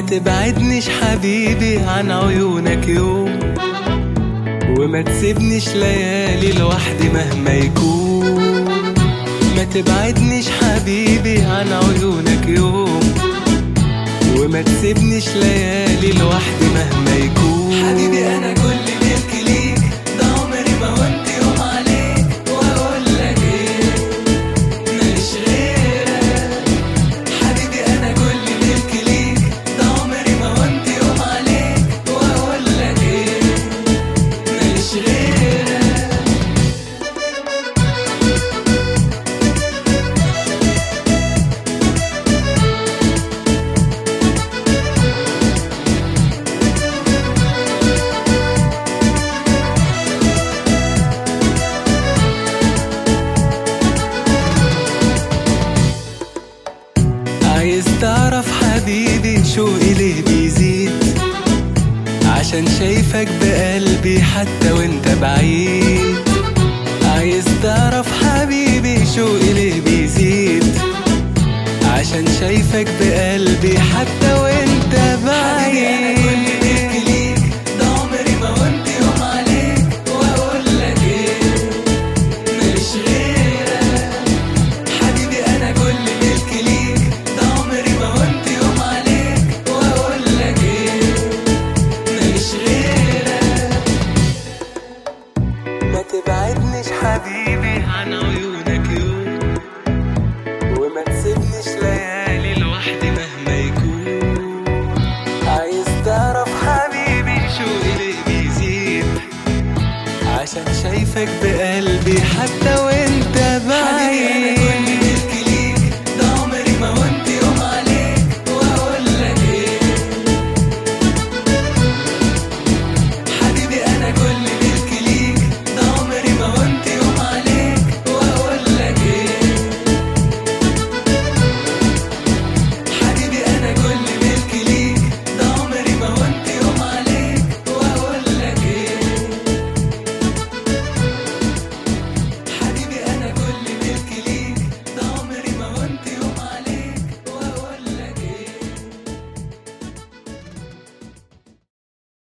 تبعدنيش حبيبي عن عيونك يوم وما تسيبنيش ليالي لوحدي مهما يكون ما تبعدنيش حبيبي عن عيونك يوم وما تسيبنيش ليالي لوحدي مهما يكون حبيبي انا كل ملك ليك ده عمري ما هنت يوم عليك واقول لك ايه ماليش غيرك حبيبي انا كل ملك ليك ده عمري ما هنت يوم عليك واقول لك ايه ماليش غيرك عايز تعرف حبيبي شوقي ليه بيزيد عشان شايفك بقلبي حتى وانت بعيد عايز تعرف حبيبي شوقي ليه بيزيد عشان شايفك بقلبي حتى وانت بعيد ده عمري ما كنت يوم عليك واقول لك ايه ماليش غيرك حبيبي انا كل ملك ليك ده عمري ما كنت يوم عليك واقول لك ايه ماليش غيرك ما تبعدنيش حبيبي عن عيونك يوم وما تسيبنيش ليالي لوحدي مهما يكون عايز تعرف حبيبي شوقي ليه بيزيد عشان شايفك بقلبي حتى وانت بعيد